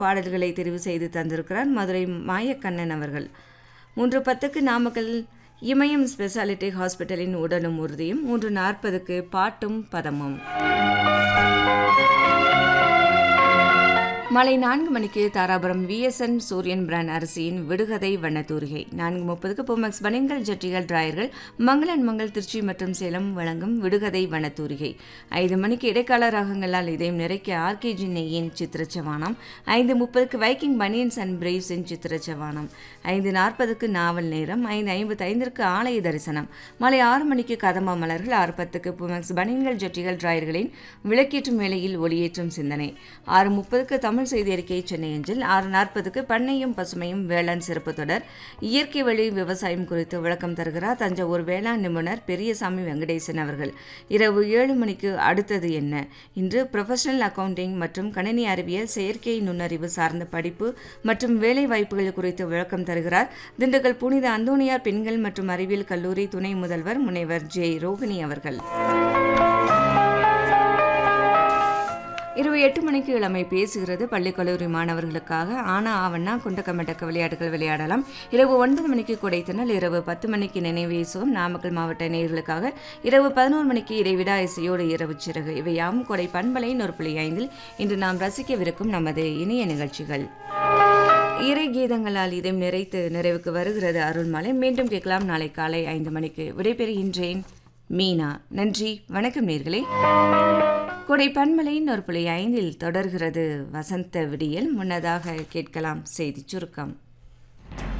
பாடல்களை தெரிவு செய்து தந்திருக்கிறார் மதுரை மாயக்கண்ணன் அவர்கள் மூன்று பத்துக்கு நாமக்கல் இமயம் ஸ்பெஷாலிட்டி ஹாஸ்பிட்டலின் உடலும் உறுதியும் மூன்று நாற்பதுக்கு பாட்டும் பதமும் மாலை நான்கு மணிக்கு தாராபுரம் விஎஸ்என் சூரியன் பிராண்ட் அரிசியின் விடுகதை வண்ணத்தூரிகை நான்கு முப்பதுக்கு பொமக்ஸ் பனியன்கள் ஜட்டிகள் டிராயர்கள் மங்களன் மங்கள் திருச்சி மற்றும் சேலம் வழங்கும் விடுகதை வண்ணத்தூரிகை ஐந்து மணிக்கு இடைக்கால ராகங்களால் இதயம் நிறைக்க ஆர்கேஜி நெய்யின் சித்திரச்சவானம் ஐந்து முப்பதுக்கு வைக்கிங் பனியன்ஸ் அண்ட் பிரேவ்ஸின் சித்திரச்சவானம் ஐந்து நாற்பதுக்கு நாவல் நேரம் ஐந்து ஐம்பத்தி ஐந்திற்கு ஆலய தரிசனம் மாலை ஆறு மணிக்கு கதம்பா மலர்கள் ஆறு பத்துக்கு புமக்ஸ் பனியன்கள் ஜட்டிகள் டிராயர்களின் விளக்கேற்றும் வேளையில் ஒளியேற்றும் சிந்தனை ஆறு முப்பதுக்கு தமிழ் செய்தி அறிக்கை சென்னை அஞ்சில் ஆறு நாற்பதுக்கு பண்ணையும் பசுமையும் வேளாண் சிறப்பு தொடர் இயற்கை வழி விவசாயம் குறித்து விளக்கம் தருகிறார் தஞ்சாவூர் வேளாண் நிபுணர் பெரியசாமி வெங்கடேசன் அவர்கள் இரவு ஏழு மணிக்கு அடுத்தது என்ன இன்று ப்ரொஃபஷனல் அக்கவுண்டிங் மற்றும் கணினி அறிவியல் செயற்கை நுண்ணறிவு சார்ந்த படிப்பு மற்றும் வேலை வாய்ப்புகள் குறித்து விளக்கம் தருகிறார் திண்டுக்கல் புனித அந்தோனியார் பெண்கள் மற்றும் அறிவியல் கல்லூரி துணை முதல்வர் முனைவர் ஜே ரோகிணி அவர்கள் இரவு எட்டு மணிக்கு இளமை பேசுகிறது பள்ளி கல்லூரி மாணவர்களுக்காக ஆனா ஆவண்ணா குண்டக்கமட்டக்க விளையாட்டுகள் விளையாடலாம் இரவு ஒன்பது மணிக்கு கொடைத்தனல் இரவு பத்து மணிக்கு நினைவேசுவோம் நாமக்கல் மாவட்ட நேயர்களுக்காக இரவு பதினோரு மணிக்கு இடைவிடா இசையோடு இரவு சிறகு இவையாவும் கொடை பண்பலை நொறுப்புள்ளி ஐந்தில் இன்று நாம் ரசிக்கவிருக்கும் நமது இனிய நிகழ்ச்சிகள் இறை கீதங்களால் இதயம் நிறைத்து நிறைவுக்கு வருகிறது அருள்மலை மீண்டும் கேட்கலாம் நாளை காலை ஐந்து மணிக்கு விடைபெறுகின்றேன் மீனா நன்றி வணக்கம் நேர்களே கொடை பன்மலையின் ஒரு புள்ளி ஐந்தில் தொடர்கிறது வசந்த விடியல் முன்னதாக கேட்கலாம் செய்தி சுருக்கம்